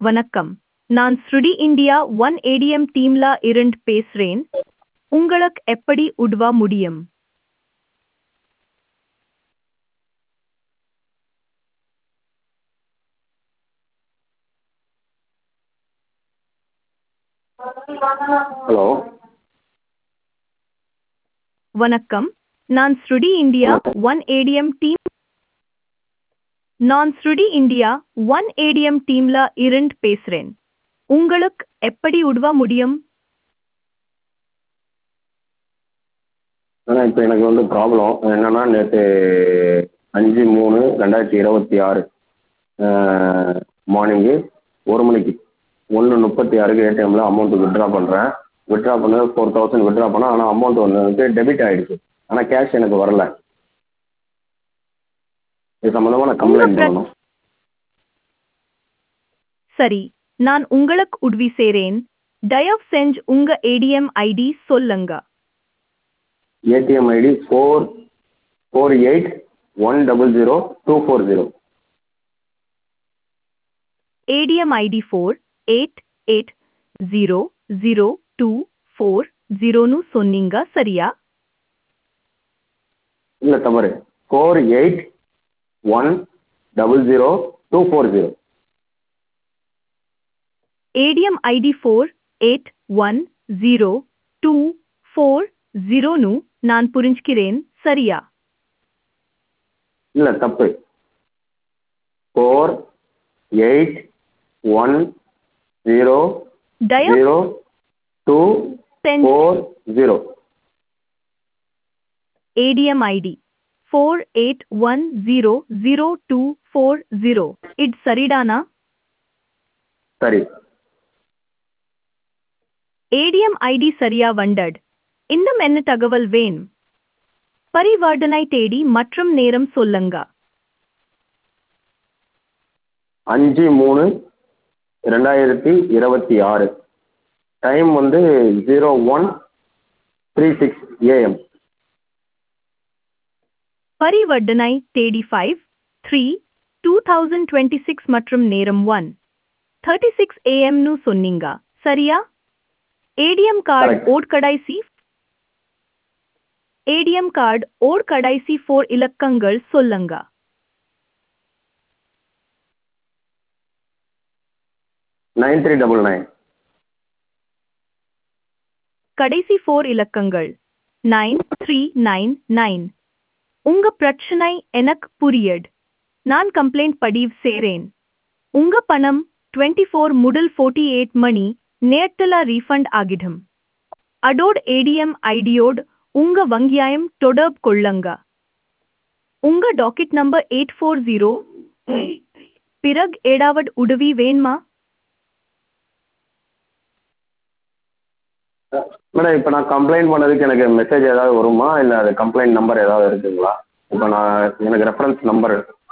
வணக்கம் நான் ஸ்ருடி இந்தியா ஒன் ஏடிஎம் டீம்ல இருந்து பேசுறேன் உங்களுக்கு எப்படி உதவ முடியும் ஹலோ வணக்கம் நான் ஸ்ருடி இந்தியா ஒன் ஏடிஎம் டீம் நான் ஸ்ருடி இந்தியா ஒன் ஏடிஎம் டீம்ல இருந்து பேசுறேன் உங்களுக்கு எப்படி உதவ முடியும் ஆனால் இப்போ எனக்கு வந்து ப்ராப்ளம் என்னென்னா நேற்று அஞ்சு மூணு ரெண்டாயிரத்தி இருபத்தி ஆறு மார்னிங்கு ஒரு மணிக்கு ஒன்று முப்பத்தி ஆறுக்கு ஏடிஎம்மில் அமௌண்ட்டு வித்ட்ரா பண்ணுறேன் வித்ட்ரா பண்ணது ஃபோர் தௌசண்ட் வித்ட்ரா பண்ணேன் ஆனால் அமௌண்ட் வந்து டெபிட் ஆகிடுச்சு ஆனால் கேஷ் எனக்கு வரல இது சம்மந்தமாக நான் கம்ப்ளைண்ட் பண்ணணும் சரி நான் உங்களுக்கு உதவி செய்றேன் தயவு செஞ்சு உங்க ஏடிஎம் ஐடி சொல்லுங்க ATM ID four four eight one double zero two four zero ATM ID four eight eight zero zero two four ஜீரோன்னு சொன்னீங்க சரியா இல்லை தவறு four eight one double zero two four zero ATM ID four eight one zero two four ஜீரோன்னு நான் புரிஞ்சுக்கிறேன் சரியா இல்லை தப்பு ஃபோர் எயிட் ஒன் ஜீரோ தயவு ஜீரோ டூ செஞ்சு four zero ATM ID four eight one zero zero two four zero இது சரிடானா சரி ஏடிஎம் ஐடி சரியா வண்டட் இன்னும் என்ன தகவல் வேணும் பரிவர்த்தனை தேதி மற்றும் நேரம் சொல்லுங்க அஞ்சு மூணு ரெண்டாயிரத்தி இருபத்தி ஆறு டைம் வந்து zero one three six AM பரிவர்த்தனை தேதி five three two thousand twenty six மற்றும் நேரம் ஒன் தேர்ட்டி சிக்ஸ் ஏஎம்னு சொன்னீங்க சரியா ஏடிஎம் கார்டு Correct. ஓட் கடைசி ஏடிஎம் கார்டு ஓட் கடைசி ஃபோர் இலக்கங்கள் சொல்லுங்க நைன் த்ரீ டபுள் நைன் கடைசி ஃபோர் இலக்கங்கள் நைன் த்ரீ நைன் நைன் உங்க பிரச்சனை எனக்கு புரியட் நான் கம்ப்ளைண்ட் பதிவு செய்றேன் உங்க பணம் டுவெண்ட்டி ஃபோர் முதல் ஃபோர்ட்டி எயிட் மணி நேரத்தில் ரீஃபண்ட் ஆகிடும் அடோட் ஏடிஎம் ஐடியோடு உங்க வங்கியாயம் தொடர்பு கொள்ளுங்க உங்க docket number eight four zero பிறகு ஏடாவட் உதவி வேணுமா மேடம் இப்போ நான் கம்ப்ளைண்ட் பண்ணதுக்கு எனக்கு மெசேஜ் ஏதாவது வருமா இல்லை அது கம்ப்ளைண்ட் நம்பர் ஏதாவது இருக்குங்களா இப்போ நான் எனக்கு ரெஃபரன்ஸ் நம்பர்